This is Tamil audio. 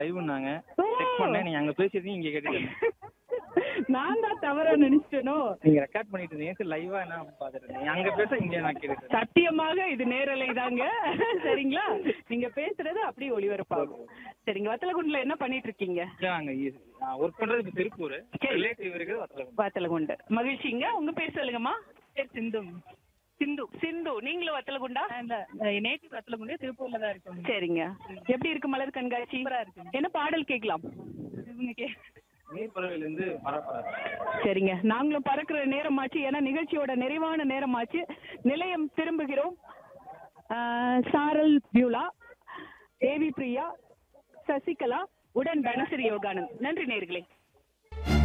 லைவ்னாங்க செக் பண்ணேன் நீங்க அங்க பேசியதையும் இங்க கேட்டுட்டு நான் தான் தவறா நினைச்சிட்டேனோ நீங்க ரெக்கார்ட் பண்ணிட்டு இருந்தீங்க சரி லைவா என்ன பாத்துட்டு இருந்தீங்க அங்க பேச இங்க நான் கேட்டுட்டு சத்தியமாக இது நேரலை தாங்க சரிங்களா நீங்க பேசுறது அப்படியே ஒளிபரப்பாகும் சரிங்க வத்தலகுண்டுல என்ன பண்ணிட்டு இருக்கீங்க நாங்க ஒர்க் பண்றது இப்ப திருப்பூர் சரி. ரிலேட்டிவ் இருக்குது வத்தல வத்தலகுண்டு மகிழ்ச்சிங்க உங்க பேர் சொல்லுங்கம்மா பேர் சிந்து சிந்து சிந்து நீங்களும் வத்தலகுண்டா இந்த நேட்டிவ் வத்தலகுண்டு திருப்பூர்ல தான் இருக்கோம் சரிங்க எப்படி இருக்கு மலர் கண்காட்சி சூப்பரா இருக்கு என்ன பாடல் கேட்கலாம் இவங்க கே நீர்ப்பறவையில இருந்து பரப்ப சரிங்க நாங்களும் பறக்கிற நேரமாச்சு ஏன்னா நிகழ்ச்சியோட நிறைவான நேரமாச்சு நிலையம் திரும்புகிறோம் ஆஹ் சாரல் பியூலா தேவி பிரியா சசிகலா உடன் தனசிரி யோகானந்த் நன்றி நேர்களே